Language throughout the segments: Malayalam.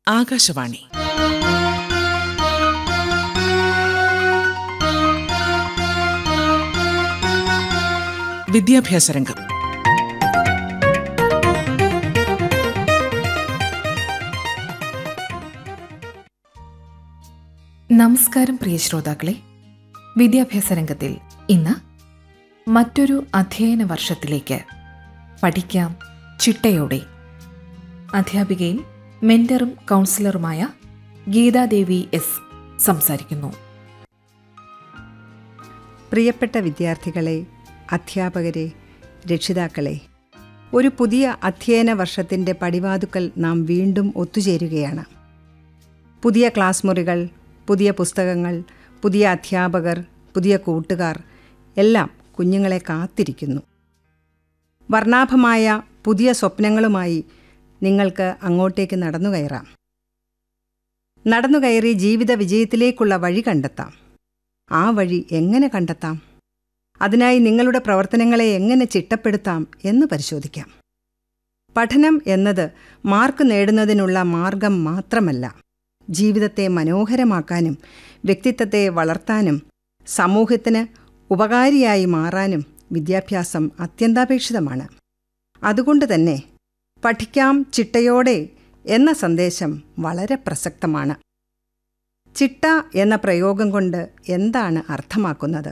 ആകാശവാണി വിദ്യാഭ്യാസ രംഗം നമസ്കാരം പ്രിയ ശ്രോതാക്കളെ വിദ്യാഭ്യാസ രംഗത്തിൽ ഇന്ന് മറ്റൊരു അധ്യയന വർഷത്തിലേക്ക് പഠിക്കാം ചിട്ടയോടെ അധ്യാപികയും മെന്ററും കൗൺസിലറുമായ ഗീതാദേവി എസ് സംസാരിക്കുന്നു പ്രിയപ്പെട്ട വിദ്യാർത്ഥികളെ അധ്യാപകരെ രക്ഷിതാക്കളെ ഒരു പുതിയ അധ്യയന വർഷത്തിൻ്റെ പടിവാതുക്കൽ നാം വീണ്ടും ഒത്തുചേരുകയാണ് പുതിയ ക്ലാസ് മുറികൾ പുതിയ പുസ്തകങ്ങൾ പുതിയ അധ്യാപകർ പുതിയ കൂട്ടുകാർ എല്ലാം കുഞ്ഞുങ്ങളെ കാത്തിരിക്കുന്നു വർണ്ണാഭമായ പുതിയ സ്വപ്നങ്ങളുമായി നിങ്ങൾക്ക് അങ്ങോട്ടേക്ക് നടന്നു കയറാം നടന്നു കയറി ജീവിത വിജയത്തിലേക്കുള്ള വഴി കണ്ടെത്താം ആ വഴി എങ്ങനെ കണ്ടെത്താം അതിനായി നിങ്ങളുടെ പ്രവർത്തനങ്ങളെ എങ്ങനെ ചിട്ടപ്പെടുത്താം എന്ന് പരിശോധിക്കാം പഠനം എന്നത് മാർക്ക് നേടുന്നതിനുള്ള മാർഗം മാത്രമല്ല ജീവിതത്തെ മനോഹരമാക്കാനും വ്യക്തിത്വത്തെ വളർത്താനും സമൂഹത്തിന് ഉപകാരിയായി മാറാനും വിദ്യാഭ്യാസം അത്യന്താപേക്ഷിതമാണ് അതുകൊണ്ട് തന്നെ പഠിക്കാം ചിട്ടയോടെ എന്ന സന്ദേശം വളരെ പ്രസക്തമാണ് ചിട്ട എന്ന പ്രയോഗം കൊണ്ട് എന്താണ് അർത്ഥമാക്കുന്നത്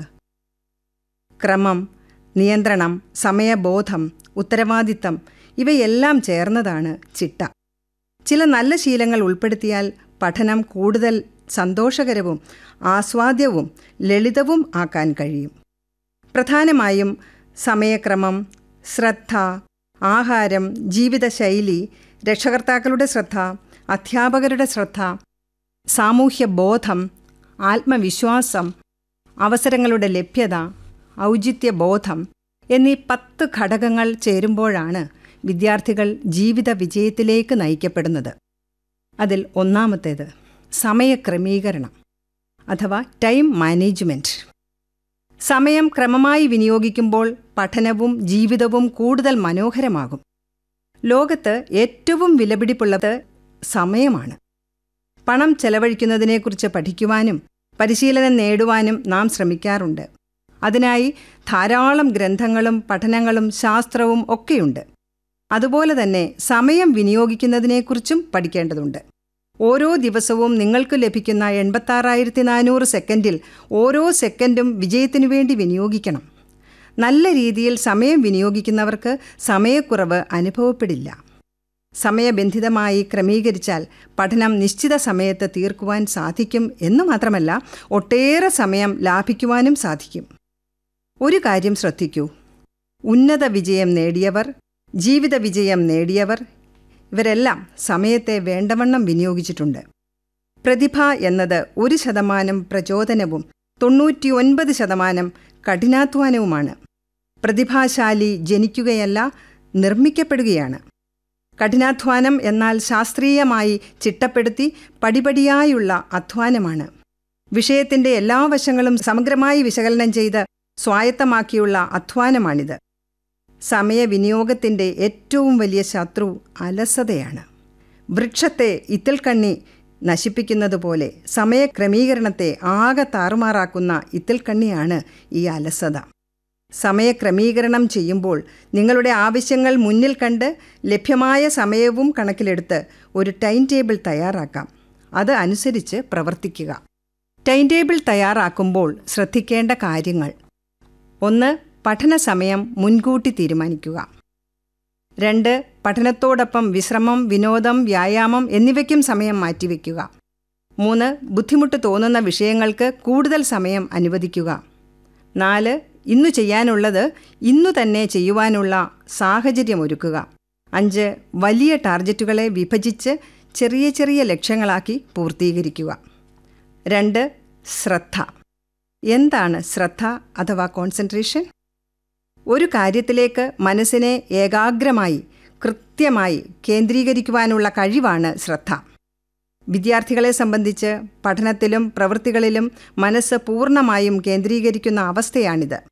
ക്രമം നിയന്ത്രണം സമയബോധം ഉത്തരവാദിത്തം ഇവയെല്ലാം ചേർന്നതാണ് ചിട്ട ചില നല്ല ശീലങ്ങൾ ഉൾപ്പെടുത്തിയാൽ പഠനം കൂടുതൽ സന്തോഷകരവും ആസ്വാദ്യവും ലളിതവും ആക്കാൻ കഴിയും പ്രധാനമായും സമയക്രമം ശ്രദ്ധ ആഹാരം ജീവിതശൈലി രക്ഷകർത്താക്കളുടെ ശ്രദ്ധ അധ്യാപകരുടെ ശ്രദ്ധ സാമൂഹ്യ ബോധം ആത്മവിശ്വാസം അവസരങ്ങളുടെ ലഭ്യത ഔചിത്യബോധം എന്നീ പത്ത് ഘടകങ്ങൾ ചേരുമ്പോഴാണ് വിദ്യാർത്ഥികൾ ജീവിത വിജയത്തിലേക്ക് നയിക്കപ്പെടുന്നത് അതിൽ ഒന്നാമത്തേത് സമയക്രമീകരണം അഥവാ ടൈം മാനേജ്മെൻറ്റ് സമയം ക്രമമായി വിനിയോഗിക്കുമ്പോൾ പഠനവും ജീവിതവും കൂടുതൽ മനോഹരമാകും ലോകത്ത് ഏറ്റവും വിലപിടിപ്പുള്ളത് സമയമാണ് പണം ചെലവഴിക്കുന്നതിനെക്കുറിച്ച് പഠിക്കുവാനും പരിശീലനം നേടുവാനും നാം ശ്രമിക്കാറുണ്ട് അതിനായി ധാരാളം ഗ്രന്ഥങ്ങളും പഠനങ്ങളും ശാസ്ത്രവും ഒക്കെയുണ്ട് അതുപോലെ തന്നെ സമയം വിനിയോഗിക്കുന്നതിനെക്കുറിച്ചും പഠിക്കേണ്ടതുണ്ട് ഓരോ ദിവസവും നിങ്ങൾക്ക് ലഭിക്കുന്ന എൺപത്താറായിരത്തി നാനൂറ് സെക്കൻഡിൽ ഓരോ സെക്കൻഡും വിജയത്തിനു വേണ്ടി വിനിയോഗിക്കണം നല്ല രീതിയിൽ സമയം വിനിയോഗിക്കുന്നവർക്ക് സമയക്കുറവ് അനുഭവപ്പെടില്ല സമയബന്ധിതമായി ക്രമീകരിച്ചാൽ പഠനം നിശ്ചിത സമയത്ത് തീർക്കുവാൻ സാധിക്കും എന്നു മാത്രമല്ല ഒട്ടേറെ സമയം ലാഭിക്കുവാനും സാധിക്കും ഒരു കാര്യം ശ്രദ്ധിക്കൂ ഉന്നത വിജയം നേടിയവർ ജീവിത വിജയം നേടിയവർ ഇവരെല്ലാം സമയത്തെ വേണ്ടവണ്ണം വിനിയോഗിച്ചിട്ടുണ്ട് പ്രതിഭ എന്നത് ഒരു ശതമാനം പ്രചോദനവും തൊണ്ണൂറ്റിയൊൻപത് ശതമാനം കഠിനാധ്വാനവുമാണ് പ്രതിഭാശാലി ജനിക്കുകയല്ല നിർമ്മിക്കപ്പെടുകയാണ് കഠിനാധ്വാനം എന്നാൽ ശാസ്ത്രീയമായി ചിട്ടപ്പെടുത്തി പടിപടിയായുള്ള അധ്വാനമാണ് വിഷയത്തിൻ്റെ എല്ലാ വശങ്ങളും സമഗ്രമായി വിശകലനം ചെയ്ത് സ്വായത്തമാക്കിയുള്ള അധ്വാനമാണിത് സമയവിനിയോഗത്തിൻ്റെ ഏറ്റവും വലിയ ശത്രു അലസതയാണ് വൃക്ഷത്തെ ഇത്തിൽക്കണ്ണി നശിപ്പിക്കുന്നതുപോലെ സമയക്രമീകരണത്തെ ആകെ താറുമാറാക്കുന്ന ഇത്തിൽക്കണ്ണിയാണ് ഈ അലസത സമയക്രമീകരണം ചെയ്യുമ്പോൾ നിങ്ങളുടെ ആവശ്യങ്ങൾ മുന്നിൽ കണ്ട് ലഭ്യമായ സമയവും കണക്കിലെടുത്ത് ഒരു ടൈം ടേബിൾ തയ്യാറാക്കാം അത് അനുസരിച്ച് പ്രവർത്തിക്കുക ടൈം ടേബിൾ തയ്യാറാക്കുമ്പോൾ ശ്രദ്ധിക്കേണ്ട കാര്യങ്ങൾ ഒന്ന് പഠന സമയം മുൻകൂട്ടി തീരുമാനിക്കുക രണ്ട് പഠനത്തോടൊപ്പം വിശ്രമം വിനോദം വ്യായാമം എന്നിവയ്ക്കും സമയം മാറ്റിവെക്കുക മൂന്ന് ബുദ്ധിമുട്ട് തോന്നുന്ന വിഷയങ്ങൾക്ക് കൂടുതൽ സമയം അനുവദിക്കുക നാല് ഇന്നു ചെയ്യാനുള്ളത് ഇന്നു തന്നെ ചെയ്യുവാനുള്ള സാഹചര്യമൊരുക്കുക അഞ്ച് വലിയ ടാർഗറ്റുകളെ വിഭജിച്ച് ചെറിയ ചെറിയ ലക്ഷ്യങ്ങളാക്കി പൂർത്തീകരിക്കുക രണ്ട് ശ്രദ്ധ എന്താണ് ശ്രദ്ധ അഥവാ കോൺസെൻട്രേഷൻ ഒരു കാര്യത്തിലേക്ക് മനസ്സിനെ ഏകാഗ്രമായി കൃത്യമായി കേന്ദ്രീകരിക്കുവാനുള്ള കഴിവാണ് ശ്രദ്ധ വിദ്യാർത്ഥികളെ സംബന്ധിച്ച് പഠനത്തിലും പ്രവൃത്തികളിലും മനസ്സ് പൂർണ്ണമായും കേന്ദ്രീകരിക്കുന്ന അവസ്ഥയാണിത്